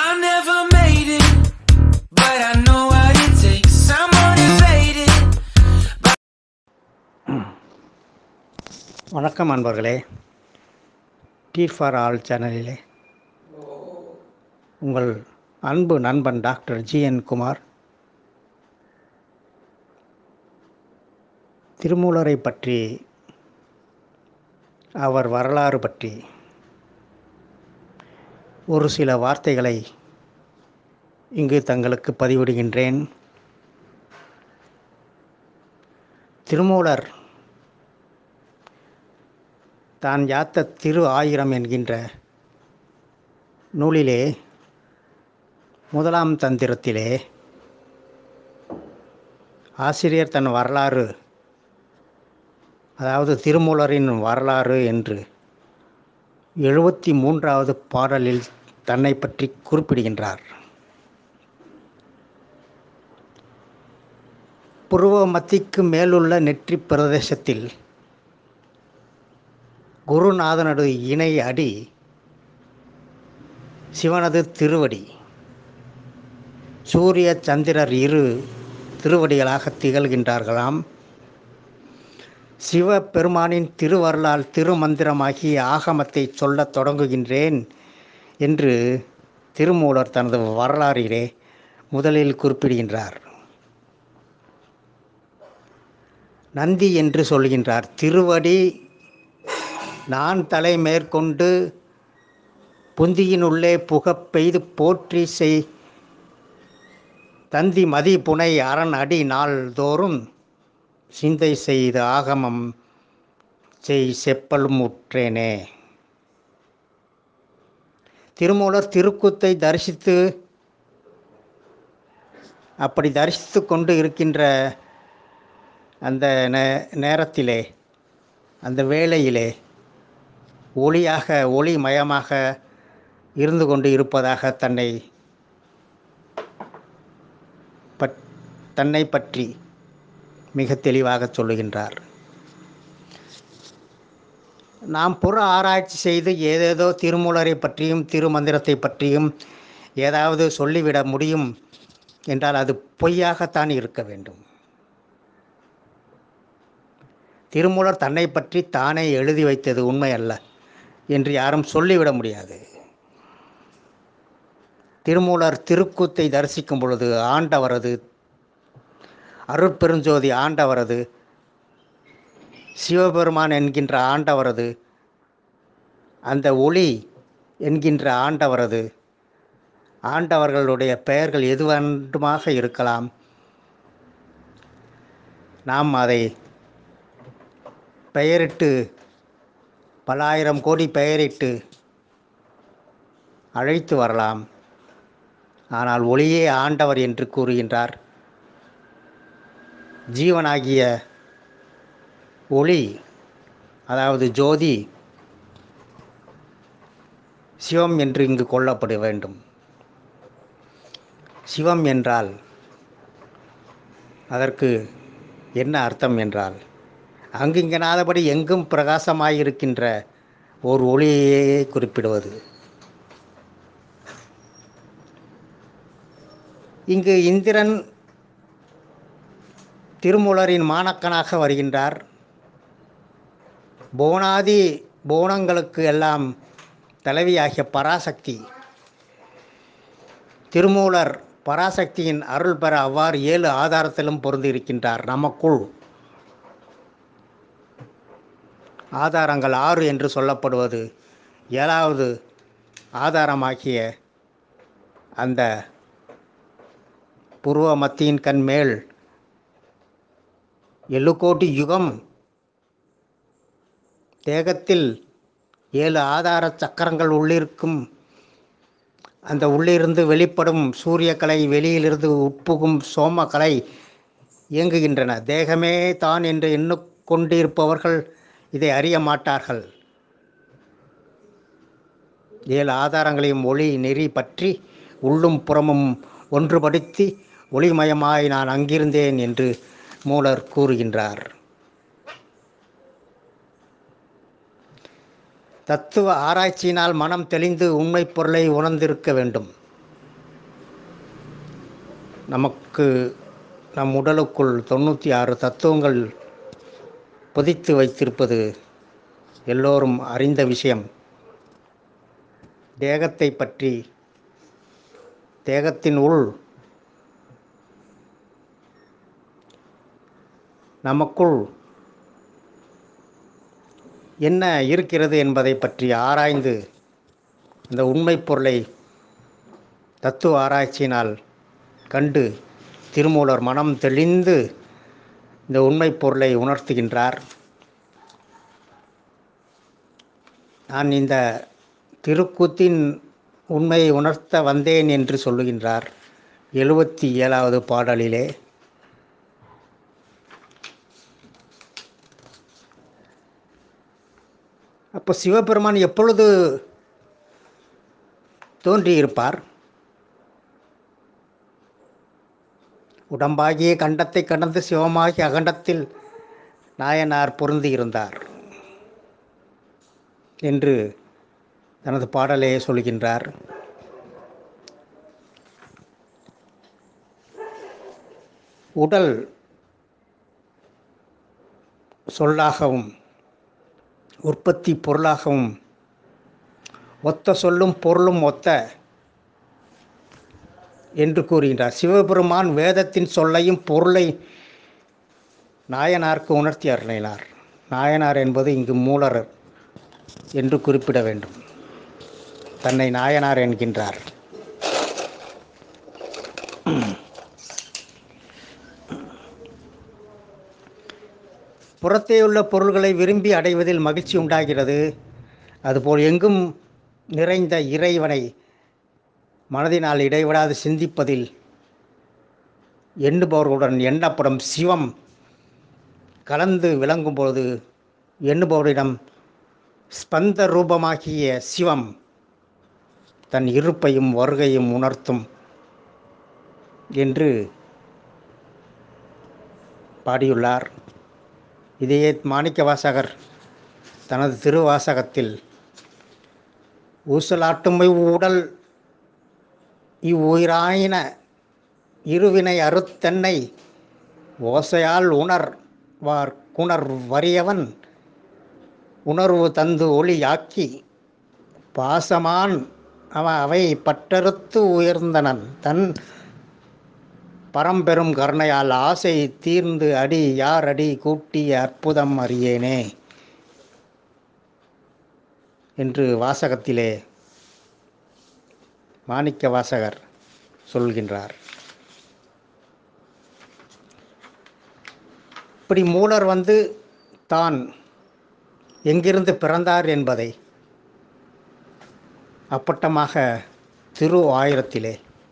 I never made it, but I know what it takes. I'm motivated. வணக்கம் அன்பர்களே T for all சேனலிலே உங்கள் அன்பு நண்பன் டாக்டர் ஜிஎன் குமார் திருமூலரை பற்றி அவர் வரலாறு பற்றி ஒரு சில வார்த்தைகளை இங்கு தங்களுக்கு பதிவிடுகின்றேன் திருமூலர் தான் யாத்த திரு ஆயிரம் என்கின்ற நூலிலே முதலாம் தந்திரத்திலே ஆசிரியர் தன் வரலாறு அதாவது திருமூலரின் வரலாறு என்று எழுபத்தி மூன்றாவது பாடலில் தன்னை பற்றி குறிப்பிடுகின்றார் புருவ மத்திக்கு மேலுள்ள நெற்றி பிரதேசத்தில் குருநாதனது இணை அடி சிவனது திருவடி சூரிய சந்திரர் இரு திருவடிகளாக திகழ்கின்றார்களாம் சிவபெருமானின் திருவருளால் திருமந்திரமாகிய ஆகமத்தை சொல்லத் தொடங்குகின்றேன் என்று திருமூலர் தனது வரலாறிலே முதலில் குறிப்பிடுகின்றார் நந்தி என்று சொல்கின்றார் திருவடி நான் தலை மேற்கொண்டு புந்தியினுள்ளே புகப் பெய்து போற்றி செய் தந்தி மதி புனை அரண் அடி நாள்தோறும் சிந்தை செய்து ஆகமம் செய் செப்பலும் உற்றேனே திருமூலர் திருக்கூத்தை தரிசித்து அப்படி தரிசித்து கொண்டு இருக்கின்ற அந்த நே நேரத்திலே அந்த வேளையிலே ஒளியாக ஒளிமயமாக இருந்து கொண்டு இருப்பதாக தன்னை பட் தன்னை பற்றி மிக தெளிவாக சொல்லுகின்றார் நாம் புற ஆராய்ச்சி செய்து ஏதேதோ திருமூலரை பற்றியும் திருமந்திரத்தை பற்றியும் ஏதாவது சொல்லிவிட முடியும் என்றால் அது பொய்யாகத்தான் இருக்க வேண்டும் திருமூலர் தன்னை பற்றி தானே எழுதி வைத்தது உண்மை அல்ல என்று யாரும் சொல்லிவிட முடியாது திருமூலர் திருக்கூத்தை தரிசிக்கும் பொழுது ஆண்டவரது அருட்பெருஞ்சோதி ஆண்டவரது சிவபெருமான் என்கின்ற ஆண்டவரது அந்த ஒளி என்கின்ற ஆண்டவரது ஆண்டவர்களுடைய பெயர்கள் எது வேண்டுமாக இருக்கலாம் நாம் அதை பெயரிட்டு பல்லாயிரம் கோடி பெயரிட்டு அழைத்து வரலாம் ஆனால் ஒளியே ஆண்டவர் என்று கூறுகின்றார் ஜீவனாகிய ஒளி அதாவது ஜோதி சிவம் என்று இங்கு கொள்ளப்பட வேண்டும் சிவம் என்றால் அதற்கு என்ன அர்த்தம் என்றால் அங்கிங்கனாதபடி எங்கும் பிரகாசமாயிருக்கின்ற ஓர் ஒளியையே குறிப்பிடுவது இங்கு இந்திரன் திருமூலரின் மாணக்கனாக வருகின்றார் புவனாதி புவனங்களுக்கு எல்லாம் தலைவியாகிய பராசக்தி திருமூலர் பராசக்தியின் அருள் பெற அவ்வாறு ஏழு ஆதாரத்திலும் பொருந்திருக்கின்றார் நமக்குள் ஆதாரங்கள் ஆறு என்று சொல்லப்படுவது ஏழாவது ஆதாரமாகிய அந்த புருவ மத்தியின் கண் மேல் எள்ளு கோடி யுகம் தேகத்தில் ஏழு ஆதார சக்கரங்கள் உள்ளிருக்கும் அந்த உள்ளிருந்து வெளிப்படும் சூரியக்கலை வெளியிலிருந்து உட்புகும் சோமக்கலை இயங்குகின்றன தேகமே தான் என்று எண்ணிக்கொண்டிருப்பவர்கள் இதை அறிய மாட்டார்கள் ஏழு ஆதாரங்களையும் ஒளி நெறி பற்றி உள்ளும் புறமும் ஒன்றுபடுத்தி ஒளிமயமாய் நான் அங்கிருந்தேன் என்று மூலர் கூறுகின்றார் தத்துவ ஆராய்ச்சியினால் மனம் தெளிந்து உண்மைப் பொருளை உணர்ந்திருக்க வேண்டும் நமக்கு நம் உடலுக்குள் தொண்ணூற்றி ஆறு தத்துவங்கள் பொதித்து வைத்திருப்பது எல்லோரும் அறிந்த விஷயம் தேகத்தை பற்றி தேகத்தின் உள் நமக்குள் என்ன இருக்கிறது என்பதை பற்றி ஆராய்ந்து இந்த உண்மைப் பொருளை தத்துவ ஆராய்ச்சியினால் கண்டு திருமூலர் மனம் தெளிந்து இந்த உண்மைப் பொருளை உணர்த்துகின்றார் நான் இந்த திருக்கூத்தின் உண்மையை உணர்த்த வந்தேன் என்று சொல்லுகின்றார் எழுபத்தி ஏழாவது பாடலிலே அப்போ சிவபெருமான் எப்பொழுது தோன்றியிருப்பார் உடம்பாகிய கண்டத்தை கடந்து சிவமாகிய அகண்டத்தில் நாயனார் பொருந்தியிருந்தார் என்று தனது பாடலே சொல்கின்றார் உடல் சொல்லாகவும் உற்பத்தி பொருளாகவும் ஒத்த சொல்லும் பொருளும் ஒத்த என்று கூறுகின்றார் சிவபெருமான் வேதத்தின் சொல்லையும் பொருளை நாயனாருக்கு உணர்த்தி அருளினார் நாயனார் என்பது இங்கு மூலர் என்று குறிப்பிட வேண்டும் தன்னை நாயனார் என்கின்றார் புறத்தே உள்ள பொருள்களை விரும்பி அடைவதில் மகிழ்ச்சி உண்டாகிறது அதுபோல் எங்கும் நிறைந்த இறைவனை மனதினால் இடைவிடாது சிந்திப்பதில் எண்ணுபவர்களுடன் எண்ணப்படும் சிவம் கலந்து விளங்கும் பொழுது எண்ணுபவரிடம் ஸ்பந்த ரூபமாகிய சிவம் தன் இருப்பையும் வருகையும் உணர்த்தும் என்று பாடியுள்ளார் இதையே மாணிக்க வாசகர் தனது திருவாசகத்தில் ஊசலாட்டும் உடல் இவ்வுயிராயின இருவினை அறுத்தென்னை ஓசையால் உணர்வார் குணர் வறியவன் உணர்வு தந்து ஒளியாக்கி பாசமான் அவன் அவை பட்டறுத்து உயர்ந்தனன் தன் பரம்பெரும் கருணையால் ஆசை தீர்ந்து அடி யார் அடி கூட்டிய அற்புதம் அறியேனே என்று வாசகத்திலே மாணிக்க வாசகர் சொல்கின்றார் இப்படி மூலர் வந்து தான் எங்கிருந்து பிறந்தார் என்பதை அப்பட்டமாக திரு ஆயிரத்திலே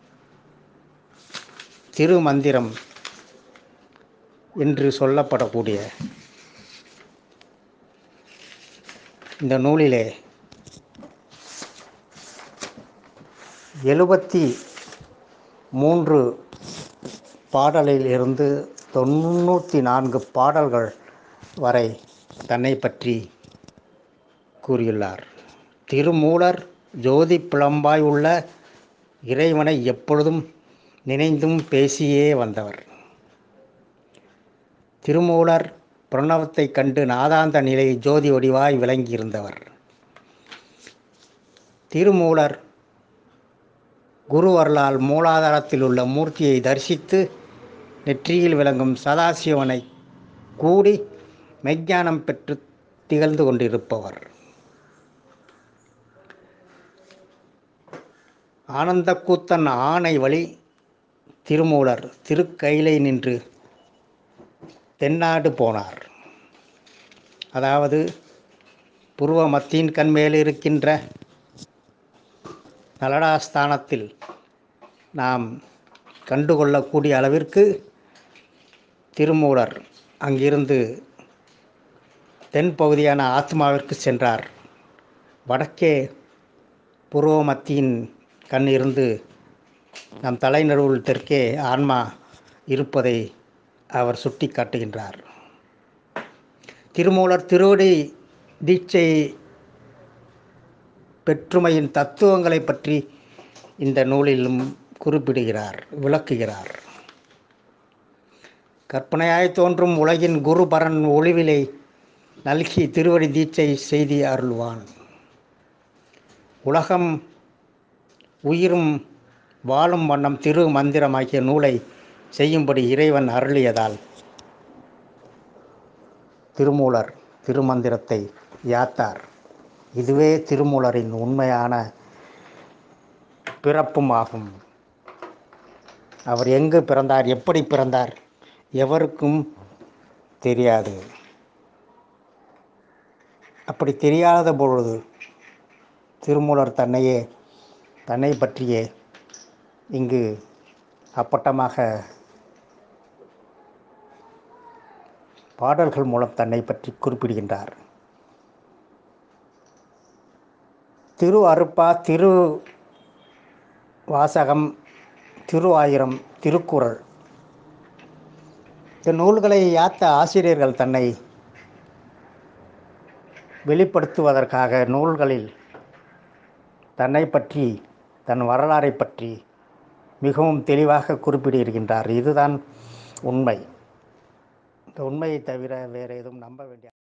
திருமந்திரம் என்று சொல்லப்படக்கூடிய இந்த நூலிலே எழுபத்தி மூன்று பாடலில் இருந்து தொண்ணூற்றி நான்கு பாடல்கள் வரை தன்னை பற்றி கூறியுள்ளார் திருமூலர் ஜோதி பிளம்பாய் உள்ள இறைவனை எப்பொழுதும் நினைந்தும் பேசியே வந்தவர் திருமூலர் பிரணவத்தை கண்டு நாதாந்த நிலை ஜோதி வடிவாய் விளங்கியிருந்தவர் திருமூலர் குரு அருளால் மூலாதாரத்தில் உள்ள மூர்த்தியை தரிசித்து நெற்றியில் விளங்கும் சதாசிவனை கூடி மெய்ஞானம் பெற்று திகழ்ந்து கொண்டிருப்பவர் ஆனந்தக்கூத்தன் ஆணை வழி திருமூலர் திருக்கையிலை நின்று தென்னாடு போனார் அதாவது புருவ மத்தியின் கண்மேல் இருக்கின்ற நலடாஸ்தானத்தில் நாம் கண்டுகொள்ளக்கூடிய அளவிற்கு திருமூலர் அங்கிருந்து தென்பகுதியான ஆத்மாவிற்கு சென்றார் வடக்கே புருவ மத்தியின் கண் இருந்து நம் தலைநடுவில் தெற்கே ஆன்மா இருப்பதை அவர் சுட்டி காட்டுகின்றார் திருமூலர் திருவடி தீட்சை பெற்றுமையின் தத்துவங்களை பற்றி இந்த நூலிலும் குறிப்பிடுகிறார் விளக்குகிறார் கற்பனையாய் தோன்றும் உலகின் குருபரன் ஒளிவிலை நல்கி திருவடி தீட்சை செய்தி அருள்வான் உலகம் உயிரும் வாழும் வண்ணம் திரு மந்திரமாகிய நூலை செய்யும்படி இறைவன் அருளியதால் திருமூலர் திருமந்திரத்தை யாத்தார் இதுவே திருமூலரின் உண்மையான பிறப்பும் ஆகும் அவர் எங்கு பிறந்தார் எப்படி பிறந்தார் எவருக்கும் தெரியாது அப்படி தெரியாத பொழுது திருமூலர் தன்னையே தன்னை பற்றியே இங்கு அப்பட்டமாக பாடல்கள் மூலம் தன்னை பற்றி குறிப்பிடுகின்றார் திரு அருப்பா திரு வாசகம் திரு ஆயிரம் திருக்குறள் இந்த நூல்களை யாத்த ஆசிரியர்கள் தன்னை வெளிப்படுத்துவதற்காக நூல்களில் தன்னை பற்றி தன் வரலாறை பற்றி மிகவும் தெளிவாக குறிப்பிட்டிருக்கின்றார் இதுதான் உண்மை இந்த உண்மையை தவிர வேறு எதுவும் நம்ப வேண்டிய